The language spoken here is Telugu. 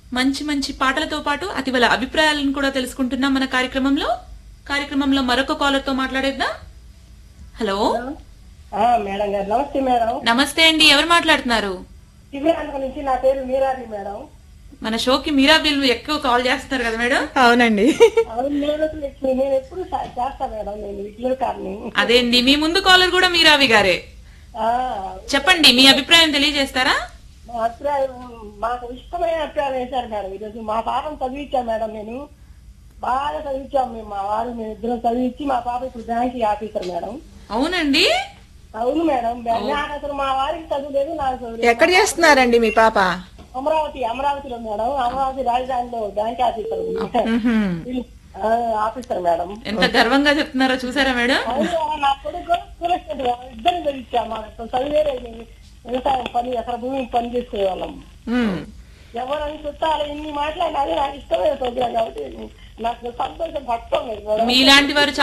మంచి మంచి పాటలతో పాటు అతివల అభిప్రాయాలను కూడా తెలుసుకుంటున్నాం మన కార్యక్రమంలో కార్యక్రమంలో మరొక కాలర్ తో మాట్లాడేద్దాం హలో ఆ, మేడం గారు నమస్తే మేడం నమస్తే అండి ఎవరు మాట్లాడుతున్నారు దివ్యాంగ నుంచి నా పేరు మీరాజి మేడం మన షోకి మీరా బిల్ ఎక్కువ కాల్ చేస్తున్నారు కదా మేడం అవునండి అవును నేను అసలు నేను ఎప్పుడు చా- చేస్తా మేడం నేను విజువల్ కార్ని అదే అండి మీ ముందు కాలర్ కూడా మీరావి గారే ఆ, చెప్పండి మీ అభిప్రాయం తెలియజేస్తారా మా అభిప్రాయం మాకు ఇష్టమైన అభిప్రాయం వేశారు మేడం ఈరోజు మా పాపను చదివించాం మేడం నేను బాగా చదివించాం మేము మా వారు మేము ఇద్దరం చదివించి మా పాప ఇప్పుడు బ్యాంక్ ఆఫీసర్ మేడం అవునండి అవును మేడం నాకు అసలు మా వారికి చదువులేదు నాకు చదువు ఎక్కడ చేస్తున్నారండి మీ పాప అమరావతి అమరావతిలో మేడం అమరావతి రాజధానిలో బ్యాంక్ ఆఫీసర్ మ్మ్హ్మ్. ఆ, ఆఫీసర్ మేడం ఎంత గర్వంగా చెప్తున్నారో చూసారా మేడం అవును, నా కొడుకు స్కూల్ అసిస్టెంట్ మేడం. ఇద్దరిని చదివించాం మాకు చదివే వ్యవసాయం పని అక్కడ భూమి పని చేసే వాళ్ళం మ్మ్. ఎవరని చుట్టాలి ఇన్ని మాట్లాడినా అది నాకు ఇష్టమైన ప్రోగ్రాం కాబట్టి నాకు సంతోషం పట్టుకోలేదు మేడం మీలాంటి వారు